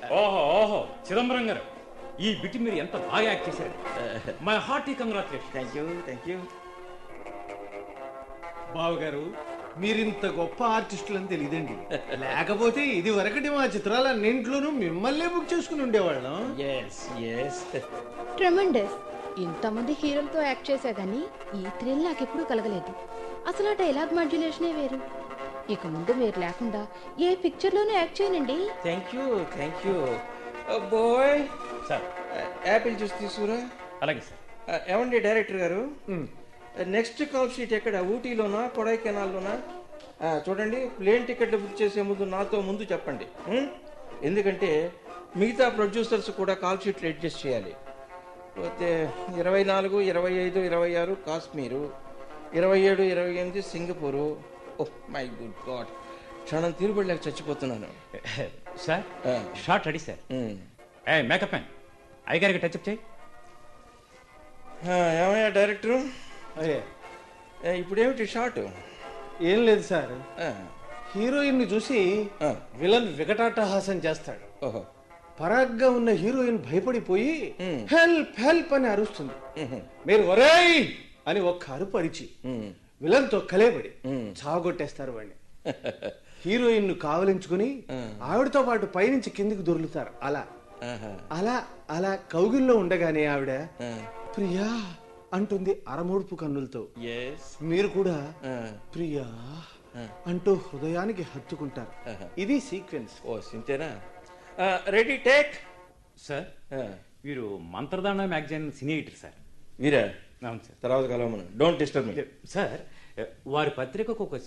ఓహో ఓహో చిదంబరం గారు ఈ బిట్ మీరు ఎంత బాగా యాక్ట్ చేశారు my hearty congratulation thank you thank you బావగారు మీరింత గొప్ప ఆర్టిస్టులని తెలియదండి లేకపోతే ఇది వరకటి మా చిత్రాలన్నింట్లోనూ మిమ్మల్నే బుక్ చేసుకుని ఉండేవాళ్ళం ఎస్ ఎస్ ట్రెమండస్ ఇంతమంది హీరోలతో యాక్ట్ చేశా గానీ ఈ థ్రిల్ నాకెప్పుడూ కలగలేదు అసలు ఆ డైలాగ్ మాడ్యులేషనే వేరు ఇక ముందు మీరు లేకుండా ఏ పిక్చర్లోనూ యాక్ట్ చేయనండి thank you thank you boy sir apple juice తీసుకురా అలాగే సార్ Uh, ఏమండి డైరెక్టర్ గారు నెక్స్ట్ కాల్ షీట్ ఎక్కడ ఊటీలోనా కొడైకెనాల్లోనా ఆ, చూడండి ప్లేన్ టికెట్లు బుక్ చేసే ముందు నాతో ముందు చెప్పండి ఉం? ఎందుకంటే మిగతా ప్రొడ్యూసర్స్ కూడా కాల్ షీట్లు అడ్జస్ట్ చేయాలి పోతే ఇరవై నాలుగు ఇరవై ఐదు ఇరవై ఆరు కాశ్మీరు ఇరవై ఏడు ఇరవై ఎనిమిది Singapore oh my good god క్షణం తీరుబడిలేక చచ్చిపోతున్నాను సార్ ఆ. షార్ట్ రెడీ సార్ ఉం. ఏ మేకప్ మ్యాన్ అయ్యగారికి టచ్అప్ చేయి ఆ, ఏమయ్యా డైరెక్టరు అయ్యే ఏ, ఇప్పుడేమిటి షార్ట్ ఏం లేదు సార్ ఆ, హీరోయిన్ ని చూసి ఆ, విలన్ వికటాటహాసం చేస్తాడు ఓహో పరాగ్గా ఉన్న హీరోయిన్ భయపడిపోయి మ్. హెల్ప్ హెల్ప్ అని అరుస్తుంది ఉహు, మీరు ఒరేయ్ అని ఒక్క అరుపు అరిచి ఉం. విలన్ తో కలేబడి మ్. చావగొట్టేస్తారు వాడిని హీరోయిన్ ను కావలించుకుని ఆవిడతో పాటు పైనుంచి కిందికి దొర్లుతారు అలా ఆహా, అలా అలా కౌగిల్లో ఉండగానే ఆవిడ ఆ, ప్రియా అంటుంది అరమోడ్పు కన్నులతో yes, మీరు కూడా ఆ, ప్రియా అంటూ హృదయానికి హత్తుకుంటారు ఆహా. ఇది సీక్వెన్స్ ఓ సింతేనా రెడీ టేక్ సార్ వీరు మంత్రదాన మ్యాగజైన్ సినీ ఎడిటర్ సార్ వీరా అవును సార్ తర్వాత కలవమను డోంట్ డిస్టర్బ్ మీ సార్ వారి పత్రికకు ఒక